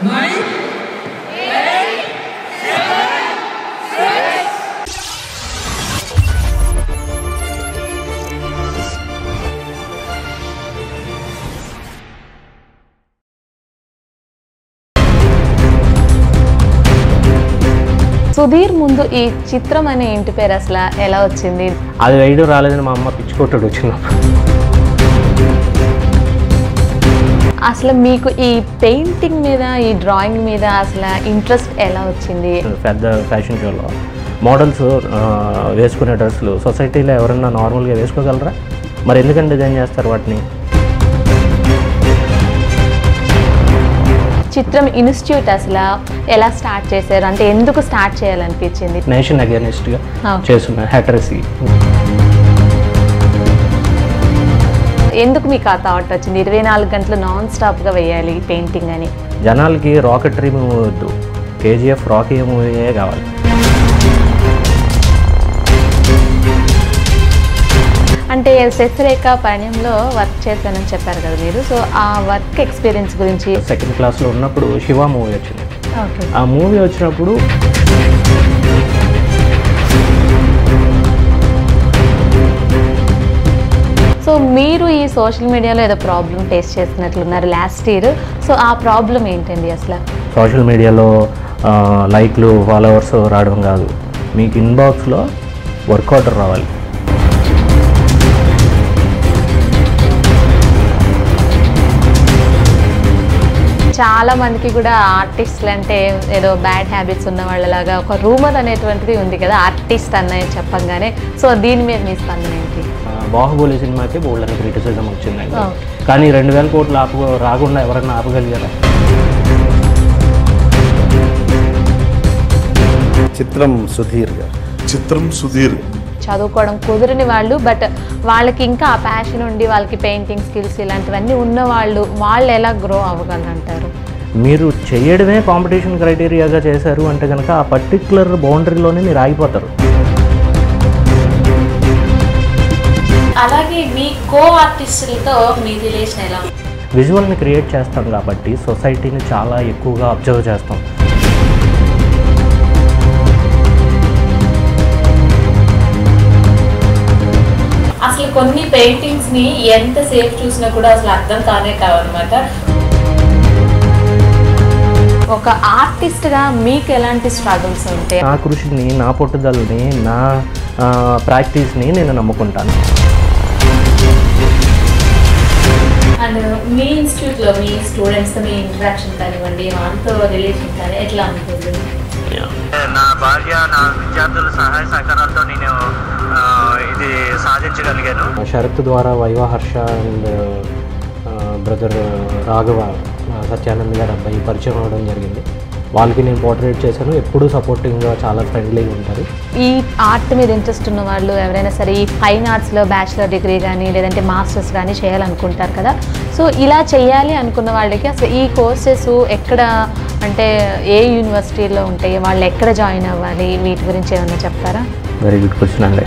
సుధీర్ ముందు ఈ చిత్రం అనే ఇంటి పేరు అసలు ఎలా వచ్చింది అది వేయడం రాలేదని మా అమ్మ పిచ్చుకొట్టాడు వచ్చినప్పుడు అసలు మీకు ఈ పెయింటింగ్ మీద ఈ డ్రాయింగ్ మీద అసలు ఇంట్రెస్ట్ ఎలా వచ్చింది పెద్ద ఫ్యాషన్ షోలో మోడల్స్ వేసుకునే డ్రెస్సులు సొసైటీలో ఎవరన్నా నార్మల్గా వేసుకోగలరా మరి ఎందుకని డిజైన్ చేస్తారు వాటిని చిత్రం ఇన్స్టిట్యూట్ అసలు ఎలా స్టార్ట్ చేశారు అంటే ఎందుకు స్టార్ట్ చేయాలనిపించింది నేషన్ అగేనిస్ట్గా Okay. చేస్తున్న హ్యాటరసీ ఎందుకు మీకు ఆ థాట్ వచ్చింది ఇరవై నాలుగు గంటలు నాన్ స్టాప్గా వేయాలి పెయింటింగ్ అని జనాలకి రాకెటరీ మూవీ వద్దు కేజీఎఫ్ రాకీ మూవీయే కావాలి అంటే శశిరేఖ పణ్యంలో వర్క్ చేశానని చెప్పారు కదా మీరు సో ఆ వర్క్ ఎక్స్పీరియన్స్ గురించి సెకండ్ క్లాస్లో ఉన్నప్పుడు శివ మూవీ వచ్చింది ఓకే ఆ మూవీ వచ్చినప్పుడు సో మీరు ఈ సోషల్ మీడియాలో ఏదో ప్రాబ్లం ఫేస్ చేస్తున్నట్లున్నారు లాస్ట్ ఇయర్ సో ఆ ప్రాబ్లం ఏంటండి అసలు సోషల్ మీడియాలో ఆ, లైక్లు ఫాలోవర్స్ రావడం కాదు మీకు ఇన్బాక్స్లో వర్క్ ఆర్డర్ రావాలి చాలా మందికి కూడా ఆర్టిస్టులు అంటే ఏదో బ్యాడ్ హ్యాబిట్స్ ఉన్న వాళ్ళలాగా ఒక రూమర్ అనేటువంటిది ఉంది కదా ఆర్టిస్ట్ అన్నయ్య చెప్పంగానే సో దీని మీద మీ స్పందన ఏంటి ఆ, బాహుబలి సినిమాకి బోల్డ్ అని క్రిటిసిజం వచ్చిందండి Oh. కానీ రెండు వేల కోట్లు ఆపు రాకుండా ఎవరన్నా ఆపగలిగారా చిత్రం సుధీర్ గారు చిత్రం సుధీర్ చదువుకోవడం కుదరని వాళ్ళు బట్ వాళ్ళకి ఇంకా ఆ ప్యాషన్ ఉండి వాళ్ళకి పెయింటింగ్ స్కిల్స్ ఇలాంటివన్నీ ఉన్న వాళ్ళు వాళ్ళు ఎలా గ్రో అవ్వగలంటారు మీరు చేయడమే కాంపిటీషన్ క్రైటీరియాగా చేశారు అంటే కనుక ఆ పర్టికులర్ బౌండరీలోనే మీరు ఆగిపోతారు అలాగే మీ కో ఆర్టిస్టులతో మీ రిలేషన్ ఎలా ఉంది? విజువల్ని క్రియేట్ చేస్తాం కాబట్టి సొసైటీని చాలా ఎక్కువగా అబ్జర్వ్ చేస్తాం అసలు కొన్ని పెయింటింగ్స్ ని ఎంత సేఫ్ చూసినా కూడా అసలు అర్థం కానే కావన్నమాట ఒక ఆర్టిస్ట్గా మీకు ఎలాంటి స్ట్రగుల్స్ ఉంటాయి నా కృషిని నా పట్టుదలని నా ప్రాక్టీస్ని నేను నమ్ముకుంటాను అండ్ మీ ఇన్స్టిట్యూట్ లో మీ స్టూడెంట్స్ తో మీ ఇంటరాక్షన్ కానివ్వండి వాళ్ళతో రిలేషన్ కానీ ఎట్లా ఉంటుంది నా భార్య నా విద్యార్థుల సహాయ సహకారాలతో నేను ఇది సాధించగలిగాను షరత్ ద్వారా Viva Harsha and brother Raghava ఆ, సత్యానంద్ గారు అబ్బాయి పరిచయం అవ్వడం జరిగింది వాళ్ళకి నేను పోర్ట్రేట్ చేశాను ఎప్పుడూ సపోర్టింగ్గా చాలా ఫ్రెండ్లీగా ఉంటారు ఈ ఆర్ట్ మీద ఇంట్రెస్ట్ ఉన్న వాళ్ళు ఎవరైనా సరే ఈ ఫైన్ ఆర్ట్స్లో బ్యాచిలర్ డిగ్రీ కానీ లేదంటే మాస్టర్స్ కానీ చేయాలనుకుంటారు కదా సో ఇలా చేయాలి అనుకున్న వాళ్ళకి అసలు ఈ కోర్సెస్ ఎక్కడ అంటే ఏ యూనివర్సిటీలో ఉంటాయి వాళ్ళు ఎక్కడ జాయిన్ అవ్వాలి వీటి గురించి ఏమైనా చెప్తారా వెరీ గుడ్ క్వశ్చన్ అండి